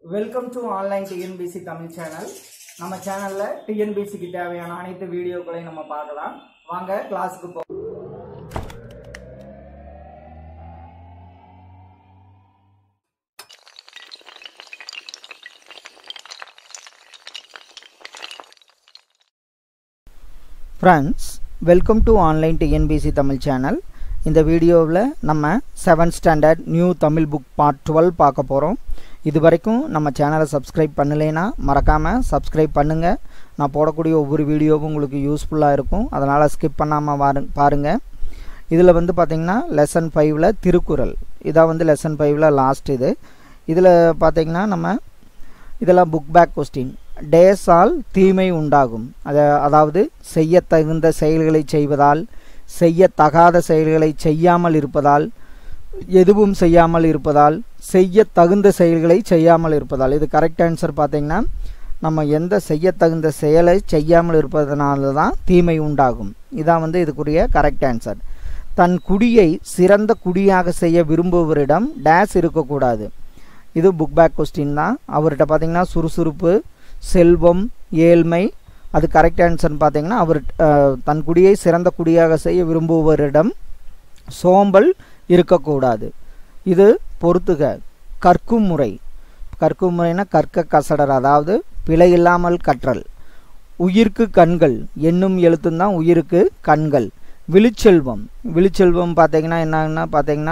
welcome to online TNPSC Tamil channel நம்ம சேனல்ல டிஎன்பிசிக்கு தேவையான அனைத்து வீடியோக்களையும் நம்ம பார்க்கலாம் வாங்க கிளாஸுக்கு போ friends welcome to online TNPSC Tamil channel இந்த வீடியோவில் நம்ம seventh standard new Tamil book part twelve பார்க்க போகிறோம் இது வரைக்கும் நம்ம சேனலை சப்ஸ்கிரைப் பண்ணலைன்னா மறக்காமல் சப்ஸ்கிரைப் பண்ணுங்கள் நான் போடக்கூடிய ஒவ்வொரு வீடியோவும் உங்களுக்கு யூஸ்ஃபுல்லாக இருக்கும் அதனால் ஸ்கிப் பண்ணாமல் வாரு பாருங்கள் இதில் வந்து பார்த்திங்கன்னா லெசன் ஃபைவ்ல திருக்குறள் இதான் வந்து லெசன் ஃபைவ்ல லாஸ்ட் இது இதில் பார்த்திங்கன்னா நம்ம இதெல்லாம் புக் பேக் கொஸ்டின் டேஸால் தீமை உண்டாகும் அத அதாவது செய்ய தகுந்த செயல்களை செய்வதால் செய்யத்தகாத செயல்களை செய்யாமல் இருப்பதால் எதுவும் செய்யாமல் இருப்பதால் செய்ய தகுந்த செயல்களை செய்யாமல் இருப்பதால் இது கரெக்ட் ஆன்சர் பார்த்தீங்கன்னா நம்ம எந்த செய்ய தகுந்த செயலை செய்யாமல் இருப்பதனால தான் தீமை உண்டாகும் இதான் வந்து இதுக்குரிய கரெக்ட் ஆன்சர் தன் குடியை சிறந்த குடியாக செய்ய விரும்புவரிடம் டேஸ் இருக்கக்கூடாது இது புக் பேக் கொஸ்டின் தான் அவர்கிட்ட பார்த்தீங்கன்னா சுறுசுறுப்பு செல்வம் ஏழ்மை அது கரெக்ட் ஆன்சர்னு பார்த்தீங்கன்னா அவர் தன் குடியை சிறந்த குடியாக செய்ய விரும்புவரிடம் சோம்பல் இருக்கக்கூடாது இது பொறுத்துக கற்கும் முறை கற்கும் முறைனா கற்க கசடர் அதாவது பிழை இல்லாமல் கற்றல் உயிர்க்கு கண்கள் என்னும் எழுத்தும் தான் உயிருக்கு கண்கள் விழிச்செல்வம் விழிச்செல்வம் பார்த்தீங்கன்னா என்னன்னா பார்த்தீங்கன்னா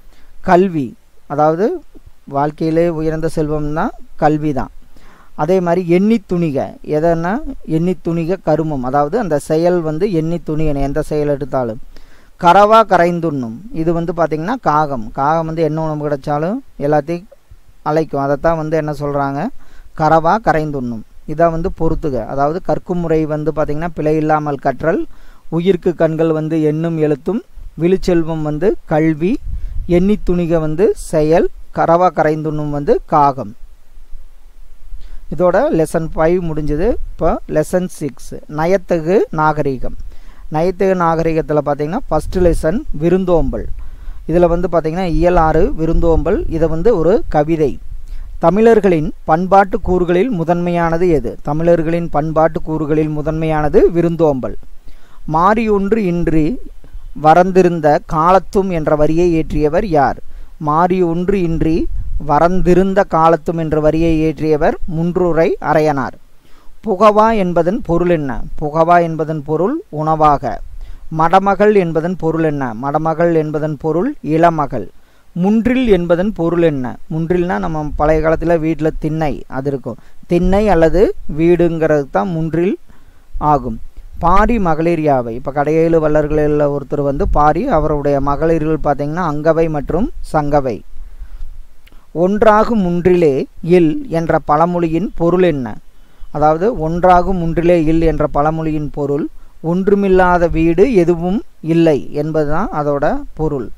கல்வி அதாவது வாழ்க்கையிலே உயர்ந்த செல்வம் தான் கல்வி தான் அதே மாதிரி எண்ணி துணிக எதன்னா எண்ணி துணிக கருமம் அதாவது அந்த செயல் வந்து எண்ணி துணிகன் எந்த செயல் எடுத்தாலும் கரவா கரைந்துண்ணும் இது வந்து பார்த்திங்கன்னா காகம் காகம் வந்து என்ன உணவு கிடைச்சாலும் எல்லாத்தையும் அழைக்கும் அதைத்தான் வந்து என்ன சொல்கிறாங்க கரவா கரைந்துண்ணும் இதான் வந்து பொறுத்துக அதாவது கற்கும் முறை வந்து பார்த்திங்கன்னா பிழை இல்லாமல் கற்றல் உயிர்க்கு கண்கள் வந்து எண்ணும் எழுத்தும் விழிச்செல்வம் வந்து கல்வி எண்ணி துணிக வந்து செயல் கரவா கரைந்துண்ணும் வந்து காகம் இதோட லெசன் ஃபைவ் முடிஞ்சது இப்போ லெசன் சிக்ஸ் நயத்தகு நாகரிகம் நயத்தகு நாகரிகத்தில் பார்த்தீங்கன்னா ஃபஸ்ட்டு லெசன் விருந்தோம்பல் இதில் வந்து பார்த்தீங்கன்னா இயல் ஆறு விருந்தோம்பல் இதை வந்து ஒரு கவிதை தமிழர்களின் பண்பாட்டு கூறுகளில் முதன்மையானது எது தமிழர்களின் பண்பாட்டு கூறுகளில் முதன்மையானது விருந்தோம்பல் மாறியொன்று இன்றி வரந்திருந்த காலத்தும் என்ற வரியை ஏற்றியவர் யார் மாறி ஒன்று இன்றி வரந்திருந்த காலத்தும் என்ற வரியை ஏற்றியவர் முன்றுரை அரையனார் புகவா என்பதன் பொருள் என்ன புகவா என்பதன் பொருள் உணவாக மடமகள் என்பதன் பொருள் என்ன மடமகள் என்பதன் பொருள் இளமகள் முன்றில் என்பதன் பொருள் என்ன முன்றில்னா நம்ம பழைய காலத்தில் வீட்டில் திண்ணை அது இருக்கும் திண்ணை அல்லது வீடுங்கிறது தான் முன்றில் ஆகும் பாரி மகளிர் யாவை இப்போ கடையேழு வள்ளர்களில் ஒருத்தர் வந்து பாரி அவருடைய மகளிர்கள் பார்த்தீங்கன்னா அங்கவை மற்றும் சங்கவை ஒன்றாகும் முன்றிலே இல் என்ற பழமொழியின் பொருள் என்ன அதாவது ஒன்றாகும் முன்றிலே இல் என்ற பழமொழியின் பொருள் ஒன்றுமில்லாத வீடு எதுவும் இல்லை என்பதுதான் அதோட பொருள்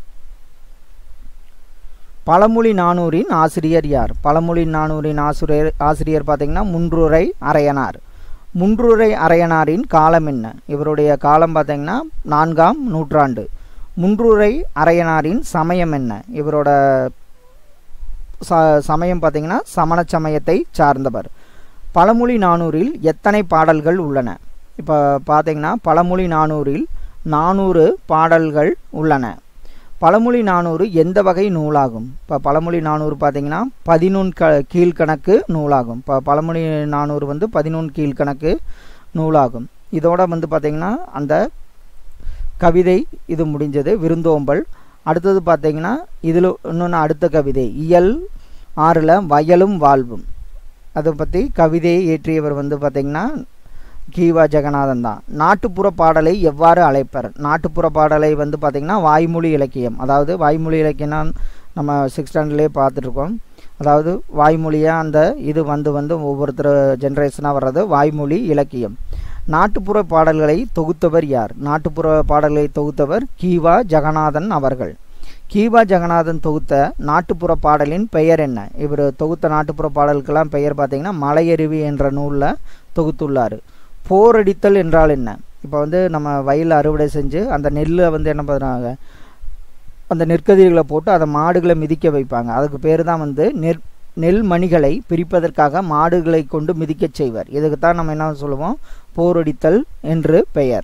பழமொழி நானூரின் ஆசிரியர் யார் பழமொழி நானூரின் ஆசிரியர் ஆசிரியர் பார்த்தீங்கன்னா முன்றுரை அரையனார் முன்றுரை அரையனாரின் காலம் என்ன இவருடைய காலம் பார்த்தீங்கன்னா நான்காம் நூற்றாண்டு முன்றுரை அரையனாரின் சமயம் என்ன இவரோட ச சமயம் பார்த்தீங்கன்னா சமண சமயத்தை சார்ந்தவர் பழமொழி நானூறில் எத்தனை பாடல்கள் உள்ளன இப்போ பார்த்தீங்கன்னா பழமொழி நானூறில் நானூறு பாடல்கள் உள்ளன பழமொழி நானூறு எந்த வகை நூலாகும் இப்போ பழமொழி நானூறு பார்த்தீங்கன்னா பதினொன்று க கீழ்கணக்கு நூலாகும் இப்போ பழமொழி நானூறு வந்து பதினொன்று கீழ்கணக்கு நூலாகும் இதோட வந்து பார்த்திங்கன்னா அந்த கவிதை இது முடிஞ்சது விருந்தோம்பல் அடுத்தது பார்த்தீங்கன்னா இதில் இன்னொன்று அடுத்த கவிதை இயல் ஆறில் வயலும் வாழ்வும் அதை பற்றி கவிதையை ஏற்றியவர் வந்து பார்த்திங்கன்னா கீவா ஜெகநாதன் தான் நாட்டுப்புற பாடலை எவ்வாறு அழைப்பர் நாட்டுப்புற பாடலை வந்து பார்த்திங்கன்னா வாய்மொழி இலக்கியம் அதாவது வாய்மொழி இலக்கியம்னா நம்ம சிக்ஸ் ஸ்டாண்டர்ட்லேயே பார்த்துட்ருக்கோம் அதாவது வாய்மொழியாக அந்த இது வந்து வந்து ஒவ்வொருத்தர் ஜென்ரேஷனாக வர்றது வாய்மொழி இலக்கியம் நாட்டுப்புற பாடல்களை தொகுத்தவர் யார் நாட்டுப்புற பாடல்களை தொகுத்தவர் கீவா ஜெகநாதன் அவர்கள் கீவா ஜெகநாதன் தொகுத்த நாட்டுப்புற பாடலின் பெயர் என்ன இவர் தொகுத்த நாட்டுப்புற பாடலுக்கெல்லாம் பெயர் பார்த்தீங்கன்னா மலையருவி என்ற நூலில் தொகுத்துள்ளார் போரடித்தல் என்றால் என்ன இப்போ வந்து நம்ம வயலில் அறுவடை செஞ்சு அந்த நெல்லை வந்து என்ன பண்ணுறாங்க அந்த நெற்கதிர்களை போட்டு அதை மாடுகளை மிதிக்க வைப்பாங்க அதுக்கு பேர் தான் வந்து நெற் நெல் மணிகளை பிரிப்பதற்காக மாடுகளை கொண்டு மிதிக்கச் செய்வர் இதுக்கு தான் நம்ம என்ன சொல்லுவோம் போரடித்தல் என்று பெயர்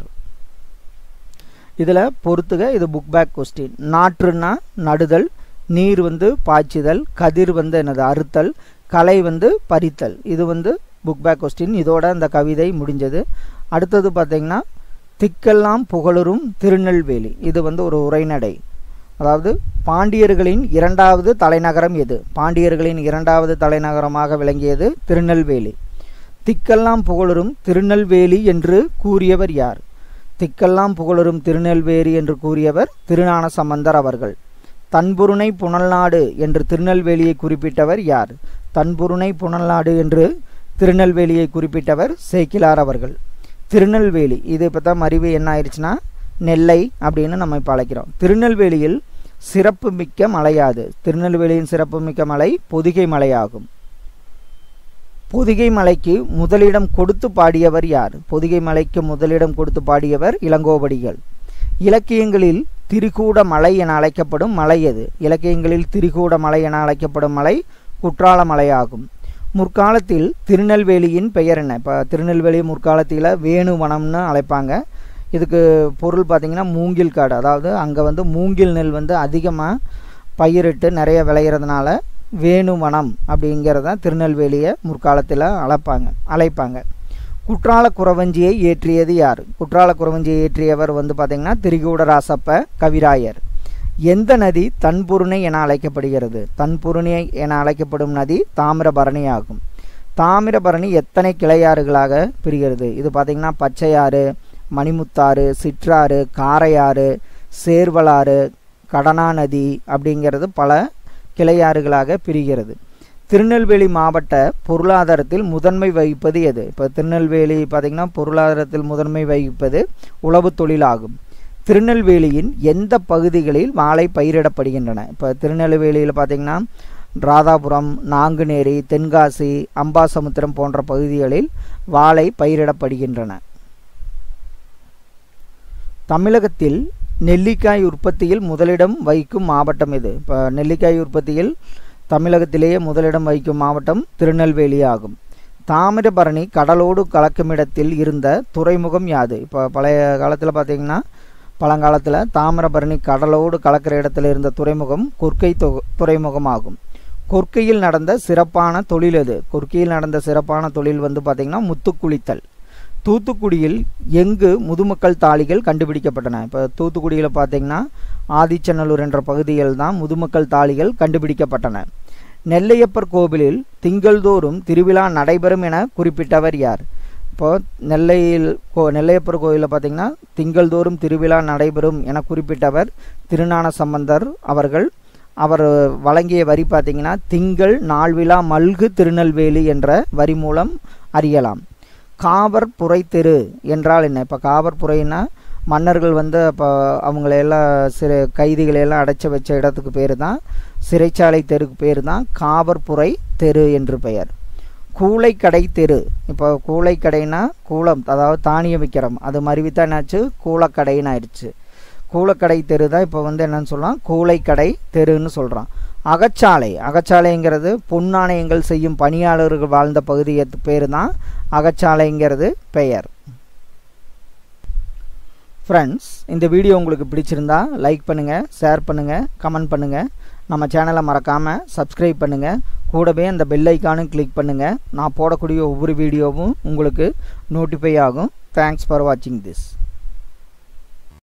இதில் பொறுத்துக இது புக் பேக் கொஸ்டின் நாற்றுன்னா நடுதல் நீர் வந்து பாய்ச்சுதல் கதிர் வந்து என்னது அறுத்தல் கலை வந்து பறித்தல் இது வந்து புக் பேக் கொஸ்டின் இதோட இந்த கவிதை முடிஞ்சது அடுத்தது பார்த்தீங்கன்னா திக்கெல்லாம் புகழரும் திருநெல்வேலி இது வந்து ஒரு உரைநடை அதாவது பாண்டியர்களின் இரண்டாவது தலைநகரம் எது பாண்டியர்களின் இரண்டாவது தலைநகரமாக விளங்கியது திருநெல்வேலி திக்கெல்லாம் புகழரும் திருநெல்வேலி என்று கூறியவர் யார் திக்கெல்லாம் புகழரும் திருநெல்வேலி என்று கூறியவர் திருஞான சம்பந்தர் அவர்கள் தன்புருணை புனல்நாடு என்று திருநெல்வேலியை குறிப்பிட்டவர் யார் தன்புருணை புனல்நாடு என்று திருநெல்வேலியை குறிப்பிட்டவர் சேக்கிலார் அவர்கள் திருநெல்வேலி இது இப்போ தான் மறிவு என்ன ஆயிடுச்சுன்னா நெல்லை அப்படின்னு நம்ம இப்போ அழைக்கிறோம் திருநெல்வேலியில் சிறப்பு மிக்க மலையாது திருநெல்வேலியின் சிறப்பு மிக்க மலை பொதிகை மலையாகும் பொதிகை மலைக்கு முதலிடம் கொடுத்து பாடியவர் யார் பொதிகை மலைக்கு முதலிடம் கொடுத்து பாடியவர் இளங்கோவடிகள் இலக்கியங்களில் திரிகூட மலை என அழைக்கப்படும் மலை எது இலக்கியங்களில் திரிகூட மலை என அழைக்கப்படும் மலை குற்றால மலையாகும் முற்காலத்தில் திருநெல்வேலியின் பெயர் என்ன இப்போ திருநெல்வேலி முற்காலத்தில் வேணுவனம்னு அழைப்பாங்க இதுக்கு பொருள் பார்த்திங்கன்னா மூங்கில் காடு அதாவது அங்கே வந்து மூங்கில் நெல் வந்து அதிகமாக பயிரிட்டு நிறைய விளையிறதுனால வேணுவனம் அப்படிங்கிறத திருநெல்வேலியை முற்காலத்தில் அழைப்பாங்க அழைப்பாங்க குற்றால குறவஞ்சியை ஏற்றியது யார் குற்றால குறவஞ்சியை ஏற்றியவர் வந்து பார்த்திங்கன்னா திரிகூடராசப்ப கவிராயர் எந்த நதி தன்புருணை என அழைக்கப்படுகிறது தன்புருணை என அழைக்கப்படும் நதி தாமிரபரணி ஆகும் தாமிரபரணி எத்தனை கிளையாறுகளாக பிரிகிறது இது பார்த்திங்கன்னா பச்சையாறு மணிமுத்தாறு சிற்றாறு காரையாறு சேர்வலாறு கடனா நதி அப்படிங்கிறது பல கிளையாறுகளாக பிரிகிறது திருநெல்வேலி மாவட்ட பொருளாதாரத்தில் முதன்மை வகிப்பது எது இப்போ திருநெல்வேலி பார்த்திங்கன்னா பொருளாதாரத்தில் முதன்மை வகிப்பது உழவு தொழிலாகும் திருநெல்வேலியின் எந்த பகுதிகளில் வாழை பயிரிடப்படுகின்றன இப்போ திருநெல்வேலியில் பார்த்திங்கன்னா ராதாபுரம் நாங்குநேரி தென்காசி அம்பாசமுத்திரம் போன்ற பகுதிகளில் வாழை பயிரிடப்படுகின்றன தமிழகத்தில் நெல்லிக்காய் உற்பத்தியில் முதலிடம் வகிக்கும் மாவட்டம் எது இப்போ நெல்லிக்காய் உற்பத்தியில் தமிழகத்திலேயே முதலிடம் வகிக்கும் மாவட்டம் திருநெல்வேலி ஆகும் தாமிரபரணி கடலோடு கலக்குமிடத்தில் இருந்த துறைமுகம் யாது இப்போ பழைய காலத்தில் பார்த்திங்கன்னா பழங்காலத்தில் தாமிரபரணி கடலோடு கலக்கிற இடத்துல இருந்த துறைமுகம் கொர்க்கை துறைமுகம் ஆகும் கொர்க்கையில் நடந்த சிறப்பான தொழில் எது கொர்க்கையில் நடந்த சிறப்பான தொழில் வந்து பார்த்திங்கன்னா முத்துக்குளித்தல் தூத்துக்குடியில் எங்கு முதுமக்கள் தாளிகள் கண்டுபிடிக்கப்பட்டன இப்போ தூத்துக்குடியில் பார்த்தீங்கன்னா ஆதிச்சநல்லூர் என்ற பகுதியில் தான் முதுமக்கள் தாளிகள் கண்டுபிடிக்கப்பட்டன நெல்லையப்பர் கோவிலில் திங்கள்தோறும் திருவிழா நடைபெறும் என குறிப்பிட்டவர் யார் இப்போ நெல்லையில் கோ நெல்லையப்பர் கோவிலில் பார்த்தீங்கன்னா திங்கள்தோறும் திருவிழா நடைபெறும் என குறிப்பிட்டவர் திருஞான சம்பந்தர் அவர்கள் அவர் வழங்கிய வரி பார்த்தீங்கன்னா திங்கள் நாள்விழா மல்கு திருநெல்வேலி என்ற வரி மூலம் அறியலாம் காவர் புரை தெரு என்றால் என்ன இப்போ காவர் புரைன்னா மன்னர்கள் வந்து இப்போ அவங்களையெல்லாம் சிறு கைதிகளையெல்லாம் அடைச்சி வச்ச இடத்துக்கு பேர் தான் சிறைச்சாலை தெருக்கு பேர் தான் காவற்புரை தெரு என்று பெயர் கூளைக்கடை தெரு இப்போ கூளைக்கடைனா கூளம் அதாவது தானியம் விற்கிறோம் அது மறுவித்தான் என்னாச்சு கூளக்கடைன்னு ஆயிடுச்சு கூளக்கடை தெரு தான் இப்போ வந்து என்னன்னு சொல்லலாம் கூளைக்கடை தெருன்னு சொல்கிறான் அகச்சாலை அகச்சாலைங்கிறது பொன்னாணயங்கள் செய்யும் பணியாளர்கள் வாழ்ந்த பகுதியத்து பேர் தான் அகச்சாலைங்கிறது பெயர் ஃப்ரெண்ட்ஸ் இந்த வீடியோ உங்களுக்கு பிடிச்சிருந்தா லைக் பண்ணுங்கள் ஷேர் பண்ணுங்கள் கமெண்ட் பண்ணுங்கள் நம்ம சேனலை மறக்காமல் சப்ஸ்கிரைப் பண்ணுங்கள் கூடவே அந்த பெல் ஐக்கானும் கிளிக் பண்ணுங்கள் நான் போடக்கூடிய ஒவ்வொரு வீடியோவும் உங்களுக்கு நோட்டிஃபை ஆகும் தேங்க்ஸ் ஃபார் வாட்சிங் திஸ்